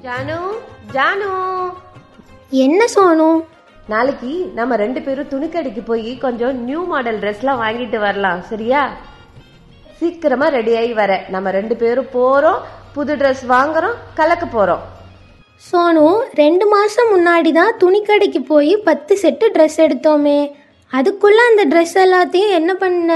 ஜானு ஜானு என்ன சோனு நாளைக்கு நம்ம ரெண்டு பேரும் துணிக்கடைக்கு போய் கொஞ்சம் நியூ மாடல் ட்ரெஸ்லாம் வாங்கிட்டு வரலாம் சரியா சீக்கிரமா ரெடி ஆகி வர நம்ம ரெண்டு பேரும் போறோம் புது ட்ரெஸ் வாங்குறோம் கலக்க போறோம் சோனு ரெண்டு மாதம் முன்னாடி தான் துணிக்கடைக்கு போய் பத்து செட்டு ட்ரெஸ் எடுத்தோமே அதுக்குள்ள அந்த ட்ரெஸ் எல்லாத்தையும் என்ன பண்ண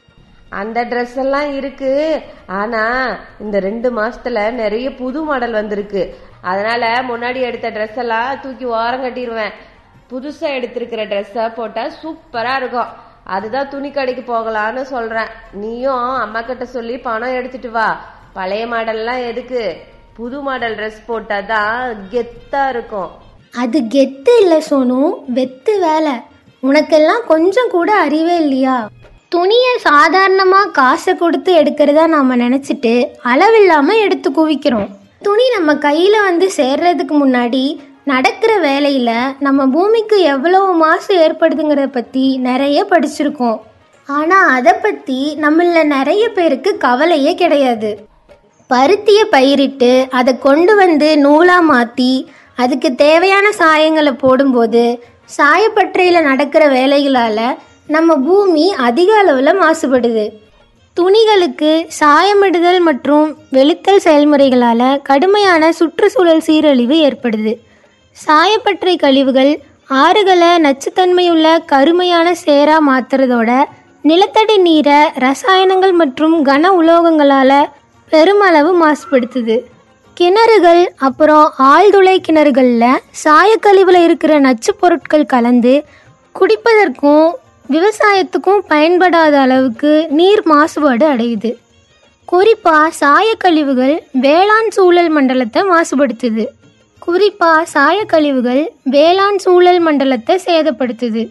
அந்த ட்ரெஸ் எல்லாம் இருக்கு ஆனா இந்த ரெண்டு மாசத்துல நிறைய புது மாடல் வந்திருக்கு அதனால முன்னாடி எடுத்த ட்ரெஸ் எல்லாம் தூக்கி ஓரம் கட்டிடுவேன் புதுசா எடுத்திருக்கிற ட்ரெஸ்ஸ போட்டா சூப்பரா இருக்கும் அதுதான் துணி கடைக்கு போகலான்னு சொல்றேன் நீயும் அம்மா கிட்ட சொல்லி பணம் எடுத்துட்டு வா பழைய மாடல்லாம் எதுக்கு புது மாடல் ட்ரெஸ் போட்டாதான் கெத்தா இருக்கும் அது கெத்து இல்லை சோனு வெத்து வேலை உனக்கெல்லாம் கொஞ்சம் கூட அறிவே இல்லையா துணியை சாதாரணமாக காசை கொடுத்து எடுக்கிறதா நாம் நினச்சிட்டு அளவில்லாமல் எடுத்து குவிக்கிறோம் துணி நம்ம கையில் வந்து சேர்றதுக்கு முன்னாடி நடக்கிற வேலையில் நம்ம பூமிக்கு எவ்வளவு மாசு ஏற்படுதுங்கிறத பற்றி நிறைய படிச்சிருக்கோம் ஆனால் அதை பற்றி நம்மள நிறைய பேருக்கு கவலையே கிடையாது பருத்தியை பயிரிட்டு அதை கொண்டு வந்து நூலாக மாற்றி அதுக்கு தேவையான சாயங்களை போடும்போது சாயப்பட்டறையில் நடக்கிற வேலைகளால் நம்ம பூமி அதிக அளவில் மாசுபடுது துணிகளுக்கு சாயமிடுதல் மற்றும் வெளுத்தல் செயல்முறைகளால் கடுமையான சுற்றுச்சூழல் சீரழிவு ஏற்படுது சாயப்பட்டறை கழிவுகள் ஆறுகளை நச்சுத்தன்மையுள்ள கருமையான சேரா மாத்துறதோட நிலத்தடி நீரை ரசாயனங்கள் மற்றும் கன உலோகங்களால் பெருமளவு மாசுபடுத்துது கிணறுகள் அப்புறம் ஆழ்துளை கிணறுகளில் சாயக்கழிவில் இருக்கிற நச்சுப் பொருட்கள் கலந்து குடிப்பதற்கும் விவசாயத்துக்கும் பயன்படாத அளவுக்கு நீர் மாசுபாடு அடையுது குறிப்பாக சாயக்கழிவுகள் வேளாண் சூழல் மண்டலத்தை மாசுபடுத்துது குறிப்பாக சாயக்கழிவுகள் வேளாண் சூழல் மண்டலத்தை சேதப்படுத்துது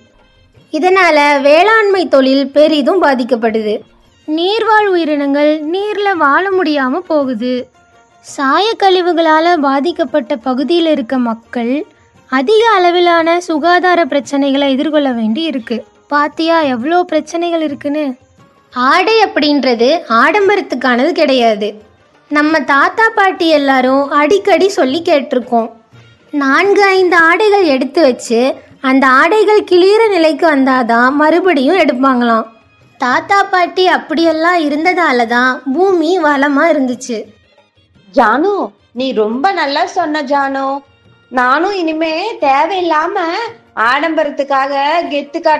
இதனால் வேளாண்மை தொழில் பெரிதும் பாதிக்கப்படுது நீர்வாழ் உயிரினங்கள் நீரில் வாழ முடியாமல் போகுது சாயக்கழிவுகளால் பாதிக்கப்பட்ட பகுதியில் இருக்க மக்கள் அதிக அளவிலான சுகாதார பிரச்சனைகளை எதிர்கொள்ள வேண்டி இருக்கு பாத்தியா எவ்வளோ பிரச்சனைகள் இருக்குன்னு ஆடை அப்படின்றது ஆடம்பரத்துக்கானது கிடையாது நம்ம தாத்தா பாட்டி எல்லாரும் அடிக்கடி சொல்லி கேட்டிருக்கோம் நான்கு ஐந்து ஆடைகள் எடுத்து வச்சு அந்த ஆடைகள் கிளியிற நிலைக்கு வந்தாதான் மறுபடியும் எடுப்பாங்களாம் தாத்தா பாட்டி அப்படியெல்லாம் இருந்ததால தான் பூமி வளமா இருந்துச்சு ஜானு நீ ரொம்ப நல்லா சொன்ன ஜானு நானும் இனிமே தேவையில்லாம ஆடம்பரத்துக்காக கெத்து காட்ட